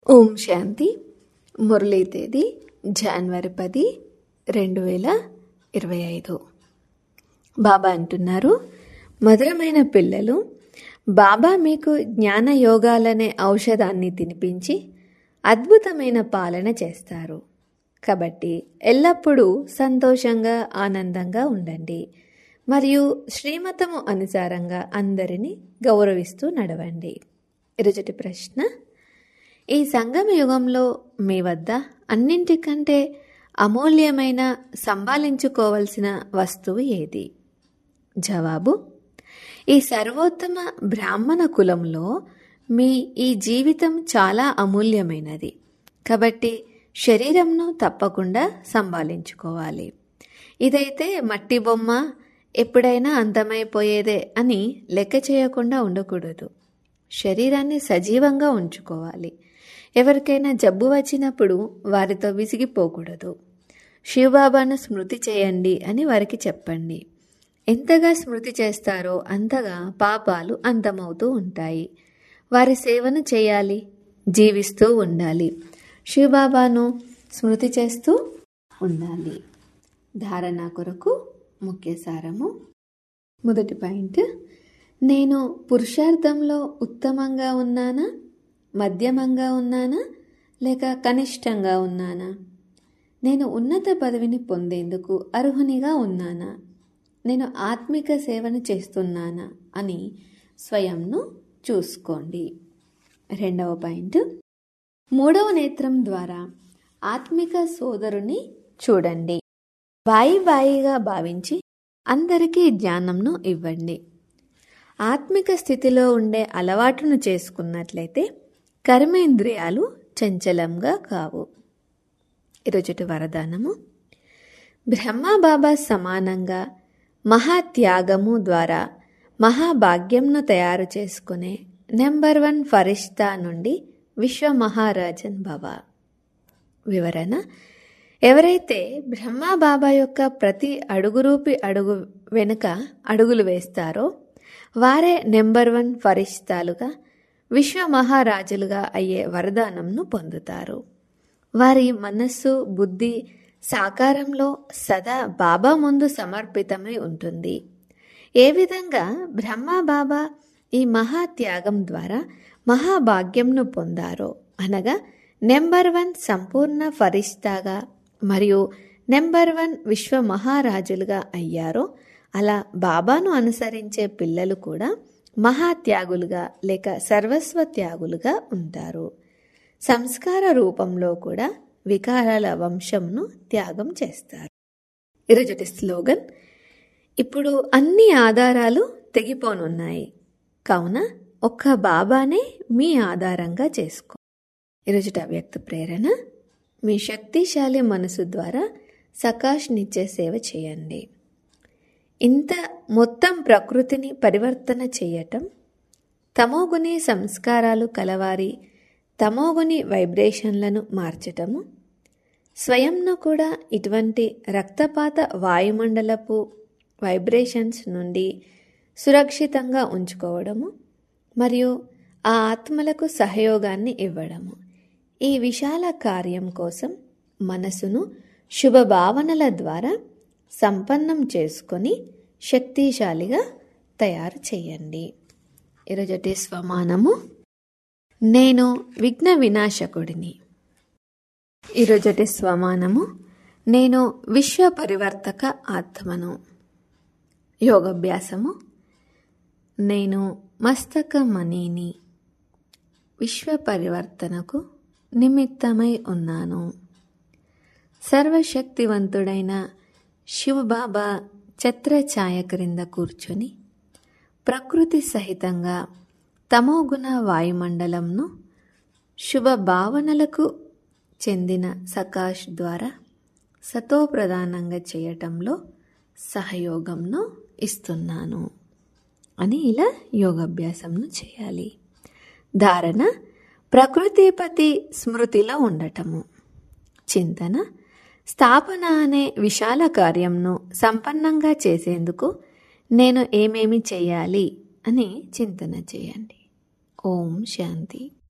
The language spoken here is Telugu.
ఓం శాంతి మురళీ తేదీ జనవరి పది రెండు వేల ఇరవై ఐదు బాబా అంటున్నారు మధురమైన పిల్లలు బాబా మీకు జ్ఞాన యోగాలనే ఔషధాన్ని తినిపించి అద్భుతమైన పాలన చేస్తారు కాబట్టి ఎల్లప్పుడూ సంతోషంగా ఆనందంగా ఉండండి మరియు శ్రీమతము అనుసారంగా అందరినీ గౌరవిస్తూ నడవండి ఇరుజటి ప్రశ్న ఈ సంగమ యుగంలో మీ వద్ద అన్నింటికంటే అమూల్యమైన సంభాలించుకోవలసిన వస్తువు ఏది జవాబు ఈ సర్వోత్తమ బ్రాహ్మణ కులంలో మీ ఈ జీవితం చాలా అమూల్యమైనది కాబట్టి శరీరంను తప్పకుండా సంభాలించుకోవాలి ఇదైతే మట్టి బొమ్మ ఎప్పుడైనా అంతమైపోయేదే అని లెక్క చేయకుండా ఉండకూడదు శరీరాన్ని సజీవంగా ఉంచుకోవాలి ఎవరికైనా జబ్బు వచ్చినప్పుడు వారితో విసిగిపోకూడదు శివబాబాను స్మృతి చేయండి అని వారికి చెప్పండి ఎంతగా స్మృతి చేస్తారో అంతగా పాపాలు అంతమవుతూ ఉంటాయి వారి సేవను చేయాలి జీవిస్తూ ఉండాలి శివబాబాను స్మృతి చేస్తూ ఉండాలి ధారణ కొరకు ముఖ్య సారము మొదటి పాయింట్ నేను పురుషార్థంలో ఉత్తమంగా ఉన్నానా మధ్యమంగా ఉన్నానా లేక కనిష్టంగా ఉన్నానా నేను ఉన్నత పదవిని పొందేందుకు అర్హునిగా ఉన్నానా నేను ఆత్మిక సేవను చేస్తున్నానా అని స్వయంను చూసుకోండి రెండవ పాయింట్ మూడవ నేత్రం ద్వారా ఆత్మిక సోదరుని చూడండి బాయి బాయిగా భావించి అందరికీ జ్ఞానంను ఇవ్వండి ఆత్మిక స్థితిలో ఉండే అలవాటును చేసుకున్నట్లయితే కర్మేంద్రియాలు చంచలంగా కావు ఈరోజుటి వరదానము బ్రహ్మబాబా సమానంగా మహాత్యాగము ద్వారా మహాభాగ్యంను తయారు చేసుకునే నెంబర్ వన్ ఫరిష్తా నుండి విశ్వ మహారాజన్ భవ వివరణ ఎవరైతే బ్రహ్మబాబా యొక్క ప్రతి అడుగురూపి అడుగు వెనుక అడుగులు వేస్తారో వారే నెంబర్ వన్ ఫరిష్తాలుగా విశ్వ మహారాజులుగా అయ్యే వరదానంను పొందుతారు వారి మనస్సు బుద్ధి సాకారంలో సదా బాబా ముందు సమర్పితమై ఉంటుంది ఏ విధంగా బ్రహ్మ బాబా ఈ మహాత్యాగం ద్వారా మహాభాగ్యంను పొందారో అనగా నెంబర్ వన్ సంపూర్ణ ఫరిస్తాగా మరియు నెంబర్ వన్ విశ్వ మహారాజులుగా అయ్యారో అలా బాబాను అనుసరించే పిల్లలు కూడా మహాత్యాగులుగా లేక సర్వస్వ త్యాగులుగా ఉంటారు సంస్కార రూపంలో కూడా వికారాల వంశంను త్యాగం చేస్తారు ఈరోజుటి స్లోగన్ ఇప్పుడు అన్ని ఆధారాలు తెగిపోనున్నాయి కావున ఒక్క బాబానే మీ ఆధారంగా చేసుకో ఈరోజుట వ్యక్త ప్రేరణ మీ శక్తిశాలి మనసు ద్వారా సకాష్నిచ్చే సేవ చేయండి ఇంత మొత్తం ప్రకృతిని పరివర్తన చేయటం తమోగుని సంస్కారాలు కలవారి తమోగుని వైబ్రేషన్లను మార్చటము స్వయంను కూడా ఇటువంటి రక్తపాత వాయుమండలపు వైబ్రేషన్స్ నుండి సురక్షితంగా ఉంచుకోవడము మరియు ఆ ఆత్మలకు సహయోగాన్ని ఇవ్వడము ఈ విశాల కార్యం కోసం మనసును శుభభావనల ద్వారా సంపన్నం చేసుకొని శక్తిశాలిగా తయారు చేయండి ఈరోజటి స్వమానము నేను విఘ్న వినాశకుడిని ఈరోజటి స్వమానము నేను విశ్వ పరివర్తక ఆత్మను యోగాభ్యాసము నేను మస్తక మనీని విశ్వ పరివర్తనకు నిమిత్తమై ఉన్నాను సర్వశక్తివంతుడైన శివబాబా ఛత్రఛాయ క్రింద కూర్చొని ప్రకృతి సహితంగా తమోగుణ వాయుమండలంను శుభ భావనలకు చెందిన సకాష్ ద్వారా సతోప్రధానంగా చేయటంలో సహయోగంను ఇస్తున్నాను అని ఇలా యోగాభ్యాసంను చేయాలి ధారణ ప్రకృతిపతి స్మృతిలో ఉండటము చింతన స్థాపన అనే విశాల కార్యంను సంపన్నంగా చేసేందుకు నేను ఏమేమి చేయాలి అని చింతన చేయండి ఓం శాంతి